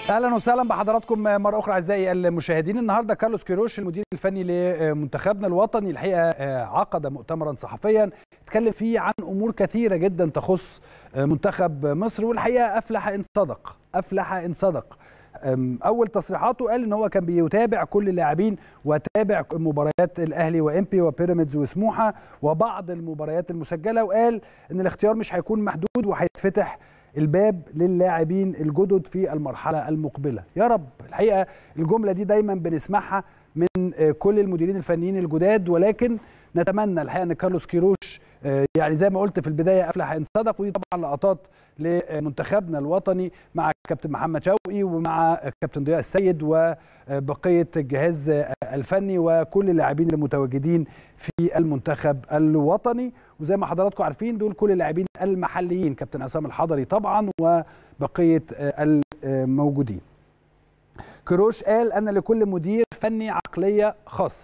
اهلا وسهلا بحضراتكم مره اخرى اعزائي المشاهدين النهارده كارلوس كيروش المدير الفني لمنتخبنا الوطني الحقيقه عقد مؤتمرا صحفيا اتكلم فيه عن امور كثيره جدا تخص منتخب مصر والحقيقه افلح ان صدق افلح ان صدق اول تصريحاته قال ان هو كان بيتابع كل اللاعبين وتابع مباريات الاهلي وامبي وبيراميدز وسموحه وبعض المباريات المسجله وقال ان الاختيار مش هيكون محدود وهيتفتح الباب للاعبين الجدد في المرحله المقبله يا رب الحقيقه الجمله دي دايما بنسمعها من كل المديرين الفنيين الجداد ولكن نتمنى الحقيقه ان كارلوس كيروش يعني زي ما قلت في البدايه افلح ان صدق ودي طبعا لقطات لمنتخبنا الوطني مع كابتن محمد شوقي ومع كابتن ضياء السيد وبقيه الجهاز الفني وكل اللاعبين المتواجدين في المنتخب الوطني وزي ما حضراتكم عارفين دول كل اللاعبين المحليين كابتن عصام الحضري طبعا وبقيه الموجودين كروش قال ان لكل مدير فني عقليه خاصه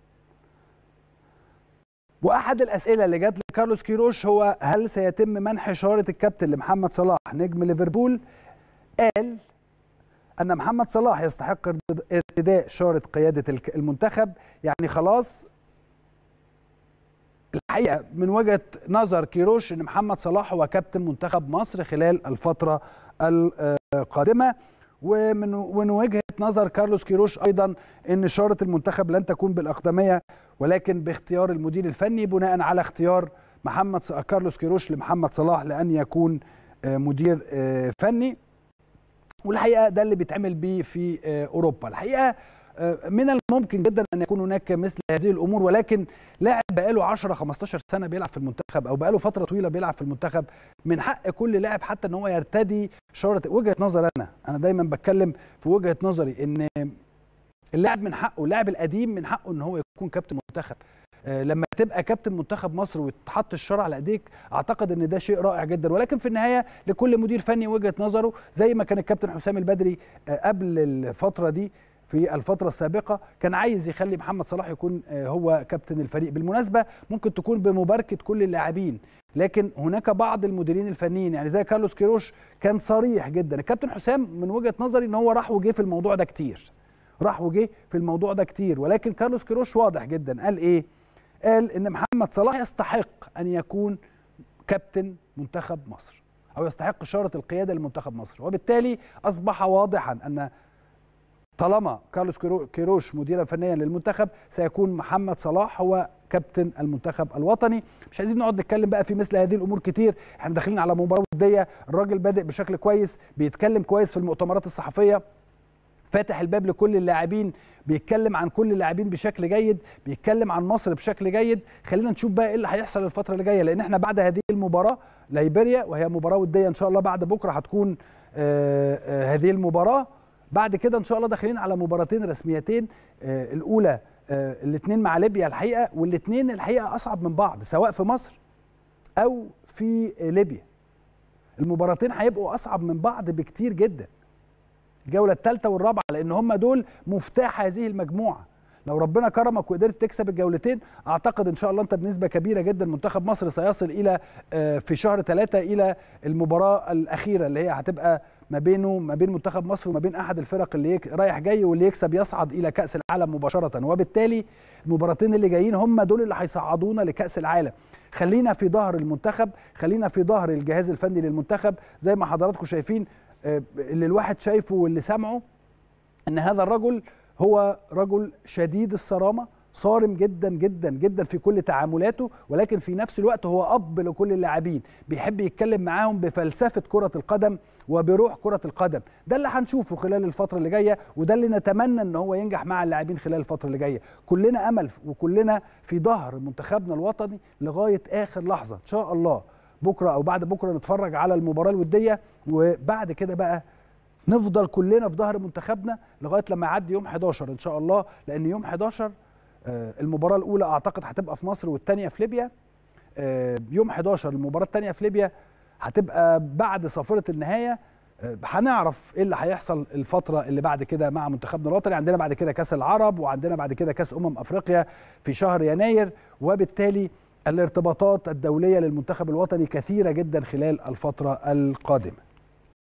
واحد الاسئله اللي جت لكارلوس كيروش هو هل سيتم منح اشاره الكابتن لمحمد صلاح نجم ليفربول قال ان محمد صلاح يستحق ارتداء شاره قياده المنتخب يعني خلاص الحقيقه من وجهه نظر كيروش ان محمد صلاح هو كابتن منتخب مصر خلال الفتره القادمه ومن ومن وجهه نظر كارلوس كيروش ايضا ان شاره المنتخب لن تكون بالاقدميه ولكن باختيار المدير الفني بناء على اختيار محمد كارلوس كيروش لمحمد صلاح لان يكون مدير فني والحقيقه ده اللي بيتعمل بيه في اوروبا الحقيقه من الممكن جدا ان يكون هناك مثل هذه الامور ولكن لاعب بقاله 10 15 سنه بيلعب في المنتخب او بقاله فتره طويله بيلعب في المنتخب من حق كل لاعب حتى ان هو يرتدي شاره وجهه نظر انا انا دايما بتكلم في وجهه نظري ان اللاعب من حقه اللاعب القديم من حقه ان هو يكون كابتن منتخب لما تبقى كابتن منتخب مصر وتحط الشرع على ايديك اعتقد ان ده شيء رائع جدا ولكن في النهايه لكل مدير فني وجهه نظره زي ما كان الكابتن حسام البدري قبل الفتره دي في الفترة السابقة كان عايز يخلي محمد صلاح يكون هو كابتن الفريق بالمناسبة ممكن تكون بمباركة كل اللاعبين لكن هناك بعض المديرين الفنيين يعني زي كارلوس كيروش كان صريح جدا الكابتن حسام من وجهة نظري ان هو راح وجه في الموضوع ده كتير راح وجه في الموضوع ده كتير ولكن كارلوس كيروش واضح جدا قال ايه قال ان محمد صلاح يستحق ان يكون كابتن منتخب مصر او يستحق شارة القيادة لمنتخب مصر وبالتالي اصبح واضحا ان طالما كارلوس كيروش مديرا فنيا للمنتخب سيكون محمد صلاح هو كابتن المنتخب الوطني مش عايزين نقعد نتكلم بقى في مثل هذه الامور كتير احنا داخلين على مباراه وديه الراجل بادئ بشكل كويس بيتكلم كويس في المؤتمرات الصحفيه فاتح الباب لكل اللاعبين بيتكلم عن كل اللاعبين بشكل جيد بيتكلم عن مصر بشكل جيد خلينا نشوف بقى ايه اللي هيحصل الفتره اللي جايه لان احنا بعد هذه المباراه ليبيريا وهي مباراه وديه ان شاء الله بعد بكره هتكون آآ آآ هذه المباراه بعد كده ان شاء الله داخلين على مباراتين رسميتين آه الاولى آه الاثنين مع ليبيا الحقيقه والاثنين الحقيقه اصعب من بعض سواء في مصر او في ليبيا المباراتين هيبقوا اصعب من بعض بكتير جدا الجوله الثالثه والرابعه لان هم دول مفتاح هذه المجموعه لو ربنا كرمك وقدرت تكسب الجولتين اعتقد ان شاء الله انت بنسبه كبيره جدا منتخب مصر سيصل الى آه في شهر ثلاثة الى المباراه الاخيره اللي هي هتبقى ما بينه ما بين منتخب مصر وما بين احد الفرق اللي يك... رايح جاي واللي يكسب يصعد الى كاس العالم مباشره وبالتالي المباراتين اللي جايين هم دول اللي هيصعدونا لكاس العالم خلينا في ظهر المنتخب خلينا في ظهر الجهاز الفني للمنتخب زي ما حضراتكم شايفين اللي الواحد شايفه واللي سامعه ان هذا الرجل هو رجل شديد الصرامه صارم جدا جدا جدا في كل تعاملاته ولكن في نفس الوقت هو اب لكل اللاعبين بيحب يتكلم معاهم بفلسفه كره القدم وبروح كره القدم ده اللي هنشوفه خلال الفتره اللي جايه وده اللي نتمنى ان هو ينجح مع اللاعبين خلال الفتره اللي جايه كلنا امل وكلنا في ظهر منتخبنا الوطني لغايه اخر لحظه ان شاء الله بكره او بعد بكره نتفرج على المباراه الوديه وبعد كده بقى نفضل كلنا في ظهر منتخبنا لغايه لما يعدي يوم 11 ان شاء الله لان يوم 11 المباراه الاولى اعتقد هتبقى في مصر والثانيه في ليبيا يوم 11 المباراه الثانيه في ليبيا هتبقى بعد صافره النهايه هنعرف ايه اللي هيحصل الفتره اللي بعد كده مع منتخبنا الوطني عندنا بعد كده كاس العرب وعندنا بعد كده كاس امم افريقيا في شهر يناير وبالتالي الارتباطات الدوليه للمنتخب الوطني كثيره جدا خلال الفتره القادمه